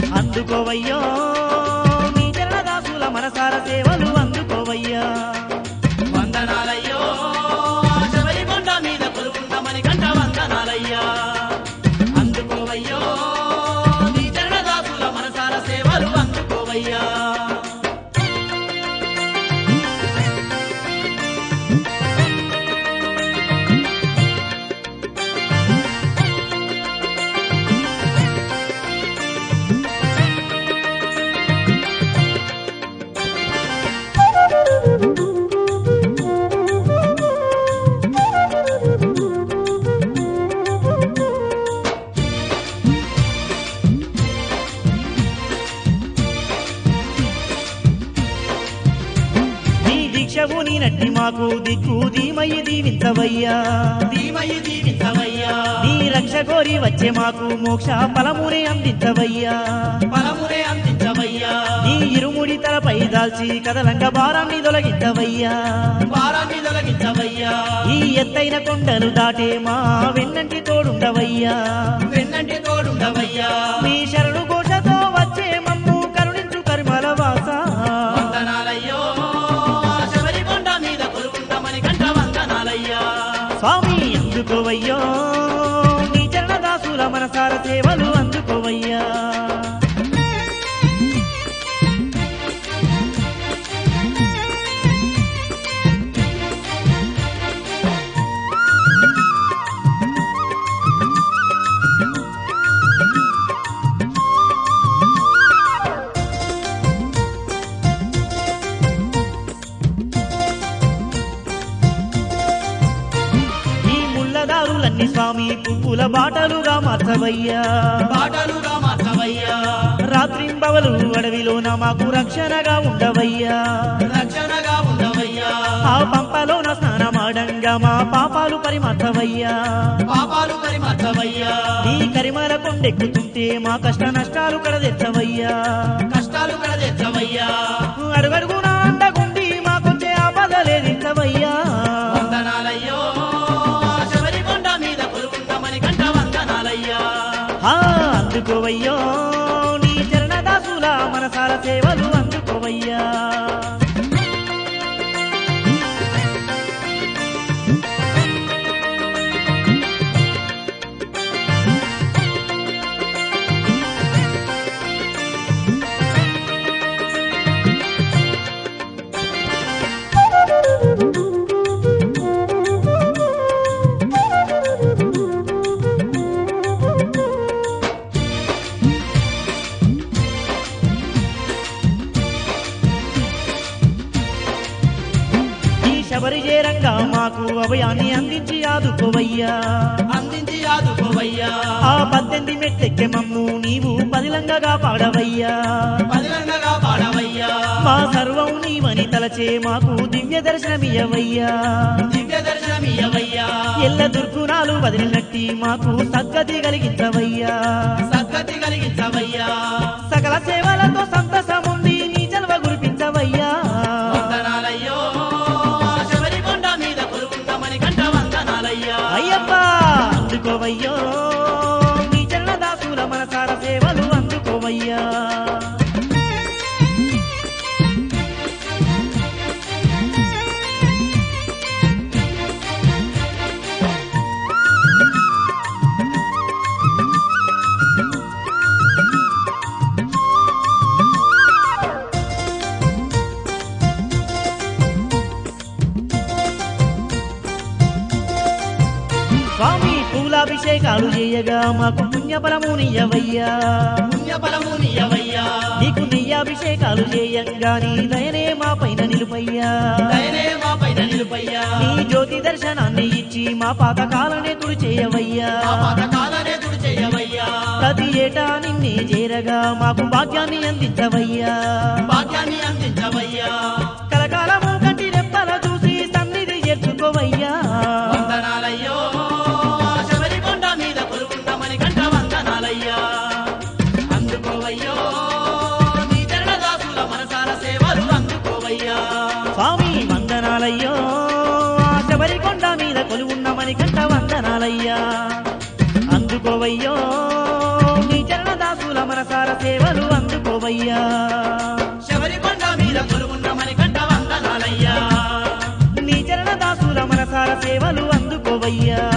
అందుకోవయ్యో నీ చరణదాసుల మనసార సేవలు అందుకోవయ్యా వందనాలయ్యో శబరి కొండ మీద కొలుకుందామని గంట వందనాలయ్యా అందుకోవయ్యో నీ చరణదాసుల మనసార సేవలు అందుకోవయ్యా నీ దీక్షవు నీ నట్టి మాకు దిక్కు ధీమయ్యి దీవించవయ్యా దీమయ్యి దీవించవయ్యా నీ రక్ష కోరి వచ్చే మాకు మోక్ష ఫలమునే అందించవయ్యా ఫలమునే అందించవయ్యా నీ ఇరుముడి తలపై దాల్చి కదలంగ భారాన్ని తొలగించవయ్యా భారాన్ని తొలగించవయ్యా ఈ ఎత్తైన కొండలు దాటే మా వెన్నంటి తోడుండవయ్యా వెన్నంటి తోడుండవయ్యా మీ శరణు ఘోషతో వచ్చే మమ్ము కరుణించు కరిమల వాస వందనాలయ్యో శబరి కొండ మీద కొలుకుందామని గంట వందనాలయ్యా స్వామి అందుకోవయ్యో నీ చరణదాసుల మనసార సేవలు అందుకోవయ్యా ఈ ముళ్ళదారులన్నీ స్వామి పువ్వుల బాటలుగా మార్చవయ్యా పాటలుగా మార్చవయ్యా రాత్రింబవలు అడవిలోన మాకు రక్షణగా ఉండవయ్యా రక్షణగా ఉండవయ్యా ఆ పంపలోన స్నానమాడంగా మా పాపాలు పరిమర్చవయ్యా పాపాలు పరిమర్చవయ్యా నీ కరిమల కొండెక్కుతుంటే మా కష్ట నష్టాలు కడదెచ్చవయ్యా కష్టాలు కడదెచ్చవయ్యా అడుగడుగునా అండగుండి మాకొచ్చే ఆపదలేదించవయ్యా వందనాలయ్యో శబరి కొండ మీద కొలుకుందామని గంట వందనాలయ్యా ఆ, అందుకోవయ్యో నీ చరణదాసుల మనసార సేవలు అందుకోవయ్యా ఈ శబరి చేరంగా మాకు అభయాన్ని అందించి ఆదుకోవయ్యా అందించి ఆదుకోవయ్యా ఆ పద్దెనిమిది మెట్టెక్కె మమ్ము నీవు పదిలంగగా పాడవయ్యా పదిలంగగా పాడవయ్యా మా సర్వం నీవని తలచే మాకు దివ్య దర్శనమియవయ్యా దివ్య దర్శనమియ్యవయ్యా ఎల్ల దుర్గుణాలు వదిలినట్టి మాకు సద్గతి కలిగించవయ్యా సద్గతి కలిగించవయ్యా సకల సేవలతో సంతసముంది నీ జల్వ గురిపించవయ్యా వందనాలయ్యో శబరి కొండ మీద కొలుకుందామని గంట వందనాలయ్యా అయ్యప్ప అందుకోవయ్యో నీ చరణదాసుల మనసార సేవలు అందుకోవయ్యా స్వామి పూలాభిషేకాలు చేయగా మాకు పుణ్యఫలము నీయవయ్యా పుణ్యఫలము నీయవయ్యా నీకు నెయ్యాభిషేకాలు చేయంగా నీ దయనే మా పైన నిలుపయ్యా దయనే మా పైన నిలుపయ్యా నీ జ్యోతి దర్శనాన్ని ఇచ్చి మా పాతకాలనే తుడి చేయవయ్యా మా పథకాలనే తుడి చేయవయ్యా ప్రతి ఏటా నిన్నే చేరగా మాకు భాగ్యాన్ని అందించవయ్యా భాగ్యాన్ని అందించవయ్యా కలకాలము కంటి రెప్పల చూసి సన్నిధి చేర్చుకోవయ్యా వందనాలయ్యో శబరి కొండ మీద కొలుకుందామని గంట వందనాలయ్యా అందుకోవయ్యో నీ చరణదాసుల మనసార సేవలు అందుకోవయ్యా స్వామి వందనాలయ్యో ఆ శబరికొండ మీద కొలువున్నమని కంట వందనాలయ్యా అందుకోవయ్యో నీ చరణదాసుల మనసార మనసార సేవలు అందుకోవయ్యా శబరికొండ మీద కొలువున్న మణికంఠ వందనాలయ్యా నీ చరణ దాసుల మనసార సేవలు అందుకోవయ్యా